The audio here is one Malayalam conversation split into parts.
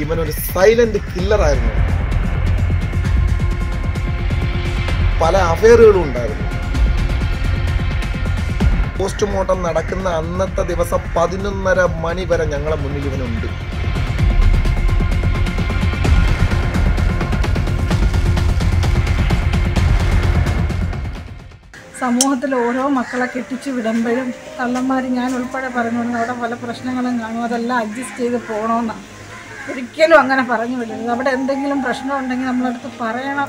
ഇവനൊരു സൈലന്റ് കില്ലറായിരുന്നു പല അഫയറുകളും ഉണ്ടായിരുന്നു പോസ്റ്റ്മോർട്ടം നടക്കുന്ന അന്നത്തെ ദിവസം പതിനൊന്നര മണി വരെ ഞങ്ങളെ മുന്നിൽ ഇവനുണ്ട് സമൂഹത്തിൽ ഓരോ മക്കളെ കെട്ടിച്ചു വിടുമ്പോഴും കള്ളന്മാർ ഞാൻ ഉൾപ്പെടെ പറഞ്ഞുകൊണ്ട് അവിടെ പല പ്രശ്നങ്ങളും കാണും അതെല്ലാം അഡ്ജസ്റ്റ് ചെയ്ത് പോകണമെന്നാണ് ഒരിക്കലും അങ്ങനെ പറഞ്ഞു വിടരുത് അവിടെ എന്തെങ്കിലും പ്രശ്നം ഉണ്ടെങ്കിൽ നമ്മളടുത്ത് പറയണം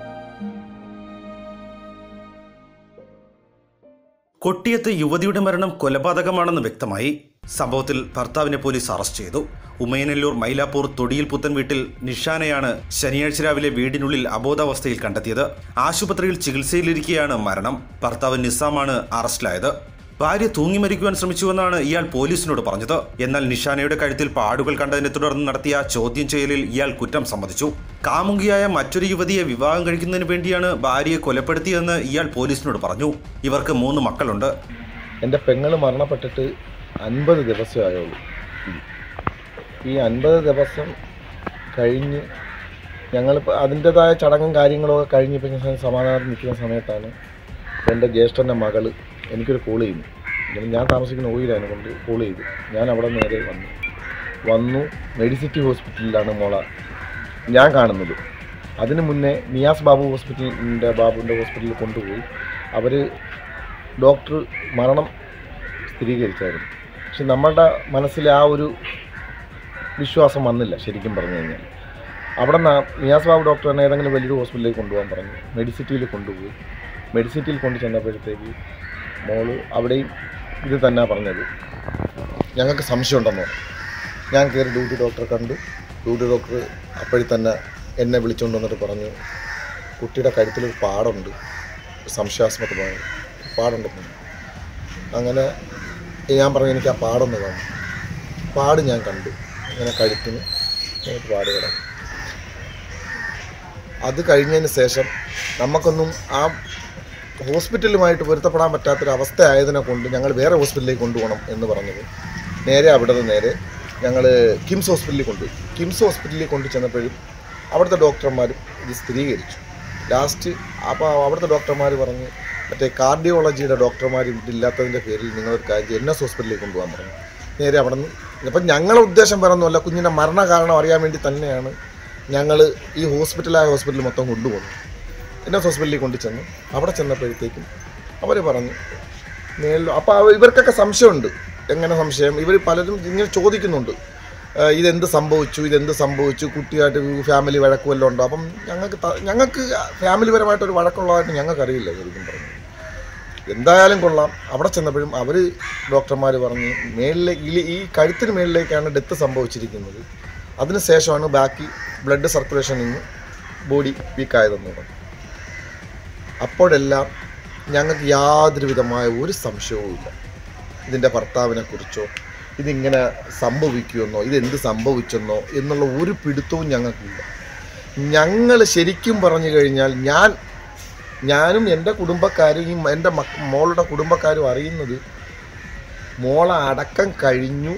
കൊട്ടിയത്ത് യുവതിയുടെ മരണം കൊലപാതകമാണെന്ന് വ്യക്തമായി സംഭവത്തിൽ ഭർത്താവിനെ പോലീസ് അറസ്റ്റ് ചെയ്തു ഉമയനല്ലൂർ മൈലാപ്പൂർ തൊടിയിൽ പുത്തൻ വീട്ടിൽ നിഷാനയാണ് ശനിയാഴ്ച രാവിലെ വീടിനുള്ളിൽ അബോധാവസ്ഥയിൽ കണ്ടെത്തിയത് ആശുപത്രിയിൽ ചികിത്സയിലിരിക്കെയാണ് മരണം ഭർത്താവ് നിസാമാണ് അറസ്റ്റിലായത് ഭാര്യ തൂങ്ങി മരിക്കുവാൻ ശ്രമിച്ചുവെന്നാണ് ഇയാൾ പോലീസിനോട് പറഞ്ഞത് എന്നാൽ നിഷാനയുടെ കഴുത്തിൽ പാടുകൾ കണ്ടതിനെ തുടർന്ന് നടത്തിയ ചോദ്യം ചെയ്യലിൽ ഇയാൾ കുറ്റം സമ്മതിച്ചു കാമുകിയായ മറ്റൊരു യുവതിയെ വിവാഹം കഴിക്കുന്നതിന് വേണ്ടിയാണ് ഭാര്യയെ കൊലപ്പെടുത്തിയതെന്ന് ഇയാൾ പോലീസിനോട് പറഞ്ഞു ഇവർക്ക് മൂന്ന് മക്കളുണ്ട് എൻ്റെ പെങ്ങൾ മരണപ്പെട്ടിട്ട് അൻപത് ദിവസമായുള്ളൂ ഈ അൻപത് ദിവസം കഴിഞ്ഞ് ഞങ്ങൾ അതിൻ്റെതായ ചടങ്ങും കാര്യങ്ങളൊക്കെ കഴിഞ്ഞപ്പോൾ ഞാൻ സമാധാനം നിൽക്കുന്ന സമയത്താണ് എൻ്റെ ജ്യേഷ്ഠൻ്റെ മകള് എനിക്കൊരു കോൾ ചെയ്യുന്നു ഇങ്ങനെ ഞാൻ താമസിക്കുന്ന ഓയിലാണ് കൊണ്ട് കോൾ ചെയ്തു ഞാൻ അവിടെ നേരെ വന്നു വന്നു മെഡിസിറ്റി ഹോസ്പിറ്റലിലാണ് മോള ഞാൻ കാണുന്നത് അതിന് മുന്നേ നിയാസ് ബാബു ഹോസ്പിറ്റലിൻ്റെ ബാബുവിൻ്റെ ഹോസ്പിറ്റലിൽ കൊണ്ടുപോയി അവർ ഡോക്ടർ മരണം സ്ഥിരീകരിച്ചായിരുന്നു പക്ഷെ നമ്മളുടെ മനസ്സിൽ ആ ഒരു വിശ്വാസം വന്നില്ല ശരിക്കും പറഞ്ഞു കഴിഞ്ഞാൽ അവിടെ നിന്ന് നിയാസ് ബാബു ഡോക്ടർ തന്നെ ഏതെങ്കിലും വലിയൊരു ഹോസ്പിറ്റലിലേക്ക് കൊണ്ടുപോകാൻ പറഞ്ഞു മെഡിസിറ്റിയിൽ കൊണ്ടുപോയി മെഡിസിറ്റിയിൽ കൊണ്ടു ചെന്നപ്പോഴത്തേക്ക് മോള് അവിടെയും ഇത് തന്നെ പറഞ്ഞത് ഞങ്ങൾക്ക് സംശയമുണ്ടെന്നോ ഞാൻ കയറി ഡ്യൂട്ടി ഡോക്ടറെ കണ്ടു ഡ്യൂട്ടി ഡോക്ടർ അപ്പോഴിൽ തന്നെ എന്നെ വിളിച്ചുകൊണ്ട് വന്നിട്ട് പറഞ്ഞു കുട്ടിയുടെ കഴുത്തിലൊരു പാടുണ്ട് സംശയാസ്പദമായ പാടുണ്ടെന്ന് അങ്ങനെ ഞാൻ പറഞ്ഞു എനിക്ക് ആ പാടൊന്ന് കാണും പാട് ഞാൻ കണ്ടു ഇങ്ങനെ കഴുത്തിന് ഇങ്ങനെ പാട് കിടക്കും അത് കഴിഞ്ഞതിന് ശേഷം നമുക്കൊന്നും ആ ഹോസ്പിറ്റലുമായിട്ട് പൊരുത്തപ്പെടാൻ പറ്റാത്തൊരു അവസ്ഥ ആയതിനെ കൊണ്ട് ഞങ്ങൾ വേറെ ഹോസ്പിറ്റലിലേക്ക് കൊണ്ടുപോകണം എന്ന് പറഞ്ഞത് നേരെ അവിടെ നിന്ന് നേരെ ഞങ്ങൾ കിംസ് ഹോസ്പിറ്റലിൽ കൊണ്ടുപോയി കിംസ് ഹോസ്പിറ്റലിൽ കൊണ്ടു ചെന്നപ്പോഴും അവിടുത്തെ ഡോക്ടർമാരും ഇത് സ്ഥിരീകരിച്ചു ലാസ്റ്റ് അപ്പോൾ അവിടുത്തെ ഡോക്ടർമാർ പറഞ്ഞ് മറ്റേ കാർഡിയോളജിയുടെ ഡോക്ടർമാർ ഇല്ലാത്തതിൻ്റെ പേരിൽ നിങ്ങളൊരു കാര്യം എൻ എസ് ഹോസ്പിറ്റലിലേക്ക് കൊണ്ടുപോകാൻ പറഞ്ഞു നേരെ അവിടെ നിന്ന് അപ്പം ഞങ്ങളുടെ ഉദ്ദേശം വേറെ ഒന്നുമല്ല കുഞ്ഞിൻ്റെ മരണ കാരണം അറിയാൻ വേണ്ടി തന്നെയാണ് ഞങ്ങൾ ഈ ഹോസ്പിറ്റലായ ഹോസ്പിറ്റൽ മൊത്തം കൊണ്ടുപോകുന്നത് എൻ എസ് ഹോസ്പിറ്റലിൽ കൊണ്ടു ചെന്നു അവിടെ ചെന്നപ്പോഴത്തേക്കും അവർ പറഞ്ഞു മേളിൽ അപ്പോൾ ഇവർക്കൊക്കെ സംശയമുണ്ട് എങ്ങനെ സംശയം ഇവർ പലരും ഇങ്ങനെ ചോദിക്കുന്നുണ്ട് ആ, ഇതെന്ത് സംഭവിച്ചു ഇതെന്ത് സംഭവിച്ചു കുട്ടിയായിട്ട് ഫാമിലി വഴക്ക് വല്ലതും ഉണ്ടോ അപ്പം ഞങ്ങൾക്ക് ത- ഞങ്ങൾക്ക് ഫാമിലി പരമായിട്ടൊരു വഴക്കുള്ളതായിട്ട് ഞങ്ങൾക്കറിയില്ല ശരിക്കും പറഞ്ഞു എന്തായാലും കൊള്ളാം അവിടെ ചെന്നപ്പോഴും അവർ ഡോക്ടർമാർ പറഞ്ഞ് മേളിലേക്ക് ഈ- ഈ കഴുത്തിന് മേളിലേക്കാണ് ഡെത്ത് സംഭവിച്ചിരിക്കുന്നത് അതിനുശേഷമാണ് ബാക്കി ബ്ലഡ് സർക്കുലേഷൻ നിന്ന് ബോഡി വീക്കായതെന്ന് പറഞ്ഞു അപ്പോഴെല്ലാം ഞങ്ങൾക്ക് യാതൊരു വിധമായ ഒരു സംശയവുമില്ല ഇതിൻ്റെ ഭർത്താവിനെ കുറിച്ചോ ഇതിങ്ങനെ സംഭവിക്കുമെന്നോ ഇതെന്ത് സംഭവിച്ചെന്നോ എന്നുള്ള ഒരു പിടുത്തവും ഞങ്ങൾക്കില്ല ഞങ്ങൾ ശരിക്കും പറഞ്ഞു കഴിഞ്ഞാൽ ഞാൻ ഞാനും എൻ്റെ കുടുംബക്കാരും ഈ എൻ്റെ മക്ക മോളുടെ കുടുംബക്കാരും അറിയുന്നത് മോളെ അടക്കം കഴിഞ്ഞു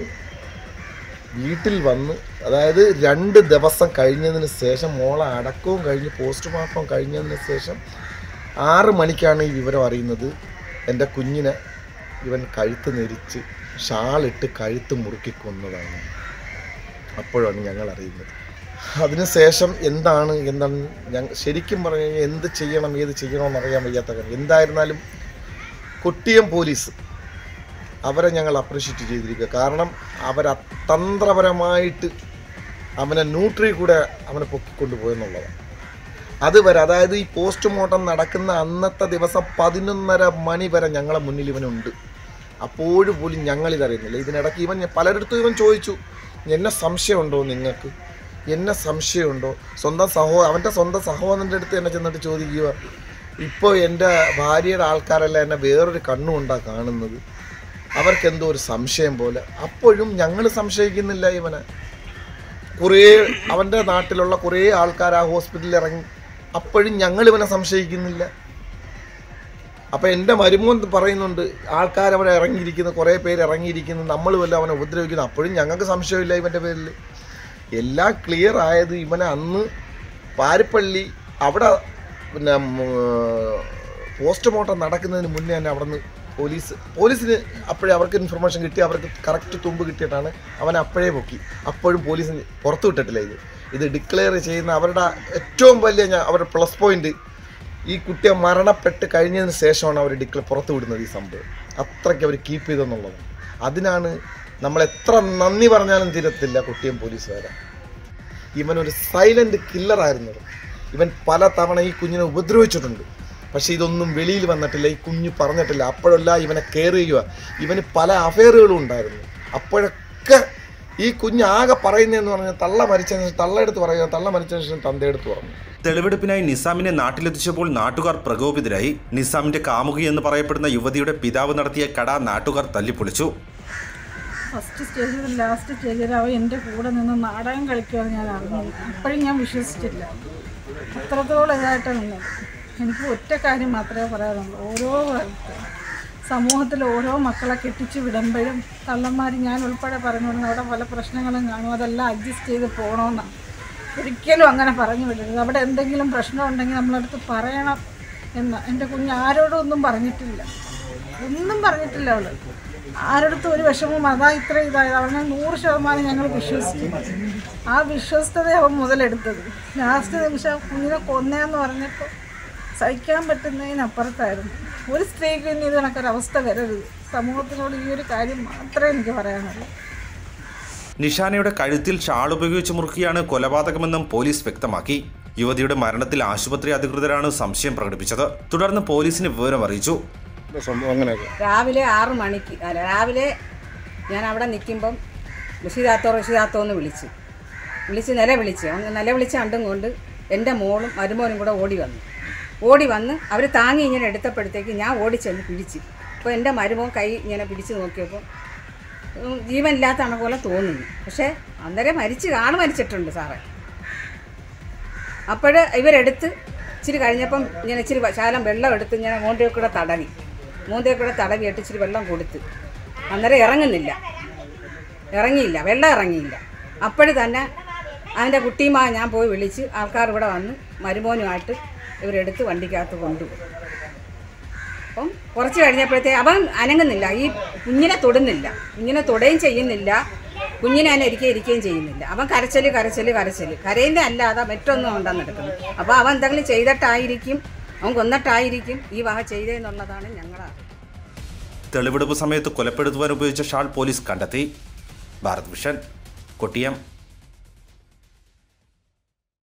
വീട്ടിൽ വന്ന് അതായത് രണ്ട് ദിവസം കഴിഞ്ഞതിന് ശേഷം മോളെ അടക്കവും കഴിഞ്ഞ് പോസ്റ്റ്മോർട്ടം കഴിഞ്ഞതിന് ശേഷം ആറ് മണിക്കാണ് ഈ വിവരം അറിയുന്നത് എൻ്റെ കുഞ്ഞിനെ ഇവൻ കഴുത്ത് നെരിച്ച് ഷാളിട്ട് കഴുത്ത് മുറുക്കി കൊന്നതാണ് അപ്പോഴാണ് ഞങ്ങൾ അറിയുന്നത് അതിനുശേഷം എന്താണ് എന്താണ് ഞങ്ങൾ ശരിക്കും പറഞ്ഞു കഴിഞ്ഞാൽ എന്ത് ചെയ്യണം ഏത് ചെയ്യണമെന്ന് അറിയാൻ വയ്യാത്ത കാര്യം എന്തായിരുന്നാലും കൊട്ടിയം പോലീസ് അവരെ ഞങ്ങൾ അപ്രീഷിയേറ്റ് ചെയ്തിരിക്കുക കാരണം അവർ തന്ത്രപരമായിട്ട് അവനെ ന്യൂട്രി കൂടെ അവനെ പൊക്കിക്കൊണ്ട് പോയെന്നുള്ളതാണ് അതുവരെ അതായത് ഈ പോസ്റ്റ്മോർട്ടം നടക്കുന്ന അന്നത്തെ ദിവസം പതിനൊന്നര മണി വരെ ഞങ്ങളെ മുന്നിൽ ഇവനുണ്ട് അപ്പോഴും പോലും ഞങ്ങളിതറിയുന്നില്ല ഇതിനിടയ്ക്ക് ഇവൻ പലരിടത്തും ഇവൻ ചോദിച്ചു എന്നെ സംശയമുണ്ടോ നിങ്ങൾക്ക് എന്നെ സംശയമുണ്ടോ സ്വന്തം സഹോ അവൻ്റെ സ്വന്തം സഹോദരൻ്റെ അടുത്ത് എന്നെ ചെന്നിട്ട് ചോദിക്കുക ഇപ്പോൾ എൻ്റെ ഭാര്യയുടെ ആൾക്കാരെല്ലാം എന്നെ വേറൊരു കണ്ണുകൊണ്ടാണ് കാണുന്നത് അവർക്കെന്തോ ഒരു സംശയം പോലെ അപ്പോഴും ഞങ്ങൾ സംശയിക്കുന്നില്ല ഇവനെ കുറേ അവൻ്റെ നാട്ടിലുള്ള കുറേ ആൾക്കാർ ആ ഹോസ്പിറ്റലിൽ ഇറങ്ങി അപ്പോഴും ഞങ്ങൾ ഇവനെ സംശയിക്കുന്നില്ല അപ്പം എൻ്റെ മരുമോൻ പറയുന്നുണ്ട് ആൾക്കാർ അവിടെ ഇറങ്ങിയിരിക്കുന്നു കുറേ പേര് ഇറങ്ങിയിരിക്കുന്നു നമ്മൾ വല്ല അവനെ ഉപദ്രവിക്കുന്നു അപ്പോഴും ഞങ്ങൾക്ക് സംശയമില്ല ഇവൻ്റെ പേരിൽ എല്ലാം ക്ലിയർ ആയത് ഇവനെ അന്ന് പാരിപ്പള്ളി അവിടെ പിന്നെ പോസ്റ്റ്മോർട്ടം നടക്കുന്നതിന് മുന്നേ തന്നെ അവിടെ നിന്ന് പോലീസ് പോലീസിന് അപ്പോഴേ അവർക്ക് ഇൻഫർമേഷൻ കിട്ടി അവർക്ക് കറക്റ്റ് തുമ്പ് കിട്ടിയിട്ടാണ് അവൻ അപ്പോഴേ പൊക്കി അപ്പോഴും പോലീസ് പുറത്തു വിട്ടിട്ടില്ല ഇത് ഇത് ഡിക്ലെയർ ചെയ്യുന്ന അവരുടെ ഏറ്റവും വലിയ ഞാൻ അവരുടെ പ്ലസ് പോയിന്റ് ഈ കുട്ടിയെ മരണപ്പെട്ട് കഴിഞ്ഞതിന് ശേഷമാണ് അവർ ഡിക്ലെയർ പുറത്തു വിടുന്നത് ഈ സംഭവം അത്രയ്ക്ക് അവർ കീപ്പ് ചെയ്തെന്നുള്ളത് അതിനാണ് നമ്മൾ എത്ര നന്ദി പറഞ്ഞാലും തീരത്തില്ല കുട്ടിയും പോലീസുകാരെ ഇവനൊരു സൈലന്റ് കില്ലറായിരുന്നു ഇവൻ പല തവണ ഈ കുഞ്ഞിനെ ഉപദ്രവിച്ചിട്ടുണ്ട് പക്ഷേ ഇതൊന്നും വെളിയിൽ വന്നിട്ടില്ല ഈ കുഞ്ഞ് പറഞ്ഞിട്ടില്ല അപ്പോഴെല്ലാം ഇവനെ കെയർ ചെയ്യുക ഇവന് പല അഫെയറുകളും ഉണ്ടായിരുന്നു അപ്പോഴൊക്കെ ഈ കുഞ്ഞ് ആകെ പറയുന്നതെന്ന് പറഞ്ഞാൽ തള്ള മരിച്ചതിന് ശേഷം തള്ള എടുത്ത് പറയുക തള്ള മരിച്ചതിന് ശേഷം തന്തയെടുത്ത് പറഞ്ഞു തെളിവെടുപ്പിനായി നിസാമിനെ നാട്ടിലെത്തിച്ചപ്പോൾ നാട്ടുകാർ പ്രകോപിതരായി നിസാമിന്റെ കാമുകി എന്ന് പറയപ്പെടുന്ന യുവതിയുടെ പിതാവ് നടത്തിയ കട നാട്ടുകാർ തല്ലിപ്പൊളിച്ചു ഫസ്റ്റ് സ്റ്റേജിൽ ലാസ്റ്റ് സ്റ്റേജിൽ അവൻ എൻ്റെ കൂടെ നിന്ന് നാടകം കളിക്കുമെന്ന് ഞാൻ അറിഞ്ഞില്ല അപ്പോഴും ഞാൻ വിശ്വസിച്ചില്ല അത്രത്തോളം ഇതായിട്ട് നിന്നത് എനിക്ക് ഒറ്റ കാര്യം മാത്രമേ പറയാനുള്ളൂ ഓരോ കാലത്ത് സമൂഹത്തിൽ ഓരോ മക്കളെ കെട്ടിച്ച് വിടുമ്പോഴും കള്ളന്മാർ ഞാൻ ഉൾപ്പെടെ പറഞ്ഞു കൊടുക്കുന്നത് അവിടെ പല പ്രശ്നങ്ങളും കാണും അതെല്ലാം അഡ്ജസ്റ്റ് ചെയ്ത് പോകണമെന്നാണ് ഒരിക്കലും അങ്ങനെ പറഞ്ഞു വിടരുത് അവിടെ എന്തെങ്കിലും പ്രശ്നം ഉണ്ടെങ്കിൽ നമ്മളടുത്ത് പറയണം എന്ന് എൻ്റെ കുഞ്ഞ് ആരോടും ഒന്നും പറഞ്ഞിട്ടില്ല ഒന്നും പറഞ്ഞിട്ടില്ല അവള് ആരടുത്തും ഒരു വിഷമവും അതാ ഇത്ര ഇതായത് അവനെ നൂറ് ശതമാനം ഞങ്ങൾ വിശ്വസിച്ചു ആ വിശ്വസ്തത അവൻ മുതലെടുത്തത് ലാസ്റ്റ് നിമിഷം കുഞ്ഞിനെ കൊന്നേന്ന് പറഞ്ഞപ്പോൾ സഹിക്കാൻ പറ്റുന്നതിനപ്പുറത്തായിരുന്നു ഒരു സ്ത്രീക്ക് ഇനി ഇത് കണക്കൊരവസ്ഥ വരരുത് സമൂഹത്തിനോട് ഈ ഒരു കാര്യം മാത്രമേ എനിക്ക് പറയാനുള്ളൂ നിഷാനയുടെ കഴുത്തിൽ ഷാൾ ഉപയോഗിച്ച് മുറുക്കിയാണ് കൊലപാതകമെന്നും പോലീസ് വ്യക്തമാക്കി യുവതിയുടെ മരണത്തിൽ ആശുപത്രി അധികൃതരാണ് സംശയം പ്രകടിപ്പിച്ചത് തുടർന്ന് പോലീസിന് വിവരം അറിയിച്ചു സംഭവം അങ്ങനെയൊക്കെ രാവിലെ ആറ് മണിക്ക് അല്ല രാവിലെ ഞാൻ അവിടെ നിൽക്കുമ്പം ഋഷിതാത്തോ ഋഷിതാത്തോ എന്ന് വിളിച്ചു വിളിച്ച് നില വിളിച്ച് അങ്ങ് നില വിളിച്ച് കണ്ടും കൊണ്ട് എൻ്റെ മോളും മരുമോനും കൂടെ ഓടി വന്നു ഓടി വന്ന് അവർ താങ്ങി ഇങ്ങനെ എടുത്തപ്പോഴത്തേക്ക് ഞാൻ ഓടിച്ചെന്ന് പിടിച്ച് അപ്പോൾ എൻ്റെ മരുമോൻ കൈ ഇങ്ങനെ പിടിച്ച് നോക്കിയപ്പോൾ ഉം, ജീവനില്ലാത്തതാണ് പോലെ തോന്നുന്നു പക്ഷേ അന്നേരം മരിച്ച് ആൾ മരിച്ചിട്ടുണ്ട് സാറേ അപ്പോൾ ഇവരെടുത്ത് ഇച്ചിരി കഴിഞ്ഞപ്പം ഇങ്ങനെ ഇച്ചിരി ശാലം വെള്ളം എടുത്ത് ഇങ്ങനെ മൂന്തയെ കൂടെ തടവി മൂന്തയെ കൂടെ തടവിയിട്ട് ഇച്ചിരി വെള്ളം കൊടുത്ത് അന്നേരം ഇറങ്ങുന്നില്ല ഇറങ്ങിയില്ല വെള്ളം ഇറങ്ങിയില്ല അപ്പോഴും തന്നെ അതിൻ്റെ കുട്ടിയുമാ ഞാൻ പോയി വിളിച്ച് ആൾക്കാർ ഇവിടെ വന്ന് മരുമോനുമായിട്ട് ഇവരെടുത്ത് വണ്ടിക്കകത്ത് കൊണ്ടുപോയി അപ്പം കുറച്ച് കഴിഞ്ഞപ്പോഴത്തേ അവൻ അനങ്ങുന്നില്ല ഈ കുഞ്ഞിനെ തൊടുന്നില്ല കുഞ്ഞിനെ തൊടുകയും ചെയ്യുന്നില്ല കുഞ്ഞിനെ അതിനെ ഇരിക്കുകയും ഇരിക്കുകയും ചെയ്യുന്നില്ല അവൻ കരച്ചല് കരച്ചല് കരച്ചല് കരയുന്ന അല്ലാതെ മറ്റൊന്നും ഉണ്ടെന്ന് എടുക്കുന്നത് അപ്പോൾ അവൻ എന്തെങ്കിലും ചെയ്തിട്ടായിരിക്കും അവൻ കൊന്നിട്ടായിരിക്കും ഈ വക ചെയ്തതെന്നുള്ളതാണ് ഞങ്ങളുടെ അറിവ്. തെളിവെടുപ്പ് സമയത്ത് കൊലപ്പെടുത്തുവാൻ ഉപയോഗിച്ച ഷാൾ പോലീസ് കണ്ടെത്തി ഭാരത് വിഷൻ കൊട്ടിയം